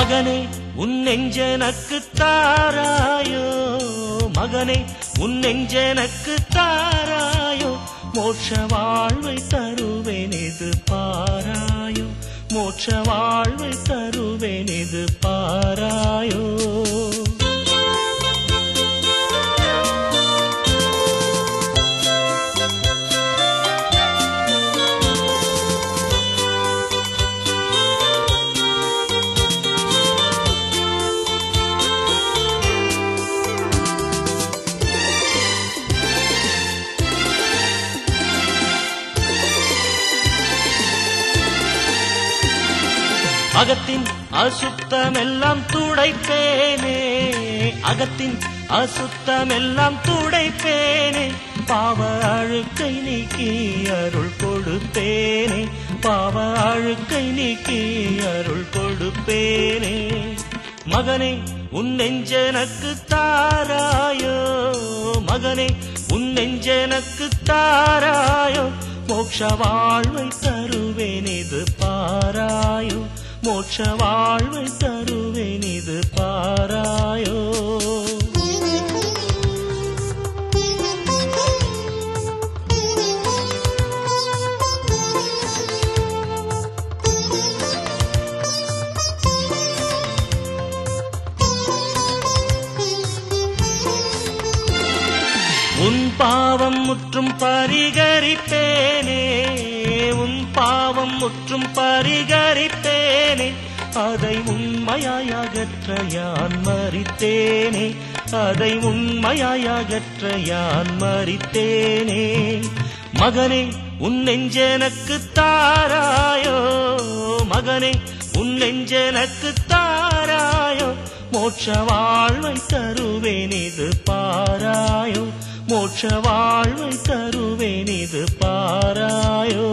மகனே உன் நெஞ்சனக்கு தாராயோ மகனே உன் நெஞ்சனக்கு தாராயோ மோட்ச வாழ்வை தருவேன் இது பாராயோ மோட்ச வாழ்வை தருவேன் இது பாராயோ அகத்தின் அசுத்தமெல்லாம் துடைப்பேனே அகத்தின் அசுத்தமெல்லாம் துடைப்பேனே பாவ அழுக்கை நீக்கி அருள் கொடுப்பேனே பாவ அழுக்கை நீக்கி அருள் கொடுப்பேனே மகனே உன் நெஞ்சனக்கு தாராயோ மகனே உன் நெஞ்சனக்கு தாராயோ மோட்ச வாழ்வை தருவேன் இது பாராயோ மோட்ச வாழ்வை தருவேன் இது பாராயோ உன் பாவம் முற்றும் பரிகரிப்பேனே உன் பாவம் முற்றும் பரிகரிப்பேனே அதை உண்மையாய் அகற்ற யான் மறித்தேனே அதை உண்மையாய் அகற்ற யான் மறித்தேனே மகனே உன் நெஞ்சனக்கு தாராயோ மகனே உன் நெஞ்சனக்கு தாராயோ மோட்ச வாழ்வை தருவேன் இது பாராயோ மோட்ச வாழ்வை தருவேன் இது பாராயோ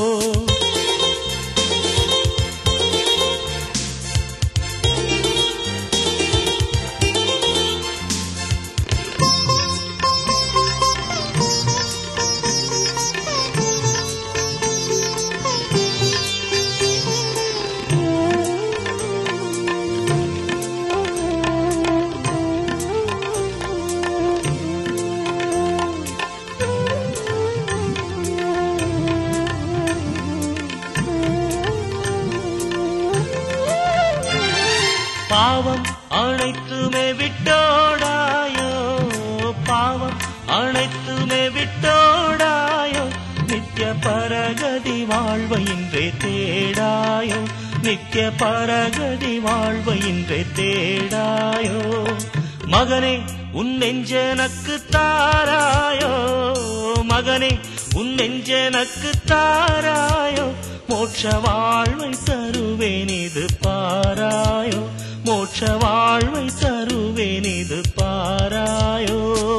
பாவம் அனைத்துமே விட்டோடாயோ பாவம் அனைத்துமே விட்டோடாயோ நித்திய பரகதி வாழ்வை இன்றே தேடாயோ நித்திய பரகதி வாழ்வை இன்றே தேடாயோ மகனே உன் நெஞ்சனக்கு தாராயோ மகனே உன் நெஞ்சனக்கு தாராயோ மோட்ச வாழ்வை தருவேன் இது பாராயோ மோட்ச வாழ்வை தருவேன் இது பாராயோ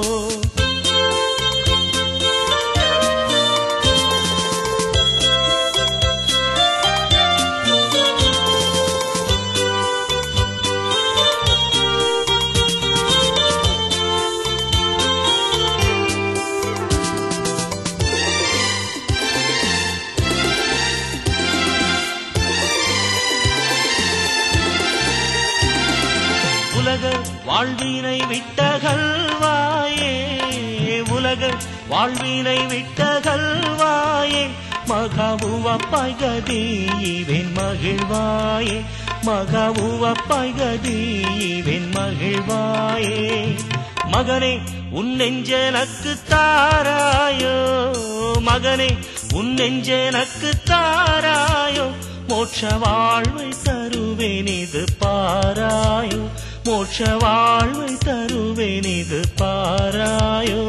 உலக வாழ்வினை விட்டகல்வாயே உலக வாழ்வினை விட்டகல்வாயே மகவுவப்பாய் கதீவென் மகிழ்வாயே மகவுவப்பாய் கதீவென் மகிழ்வாயே மகனே உன் நெஞ்சனக்கு தாராயோ மகனே உன் நெஞ்சனக்கு தாராயோ மோட்ச வாழ்வை தருவேன் இது பாராயோ மோட்ச வாழ்வை தருவேன் இது பாராயோ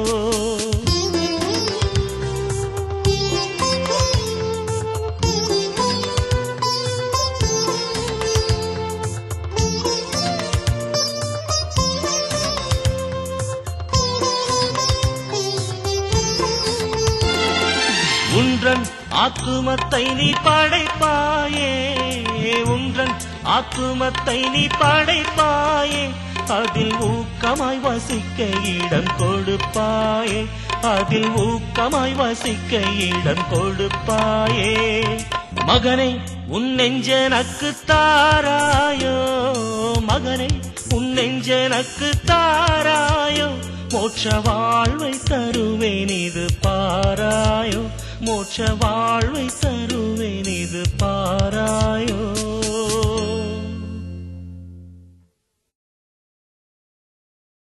உன்றன் ஆத்துமத்தை நீ படைப்பாயே உன்றன் ஆத்துமத்தை நீ படைப்பாயே அதில் ஊக்கமாய் வசிக்க இடம் கொடுப்பாயே அதில் ஊக்கமாய் வசிக்க இடம் கொடுப்பாயே மகனே உன் நெஞ்சனக்கு தாராயோ மகனே உன் நெஞ்சனக்கு தாராயோ மோட்ச வாழ்வை தருவேன் இது பாராயோ மோட்ச வாழ்வை தருவேன் இது பாராயோ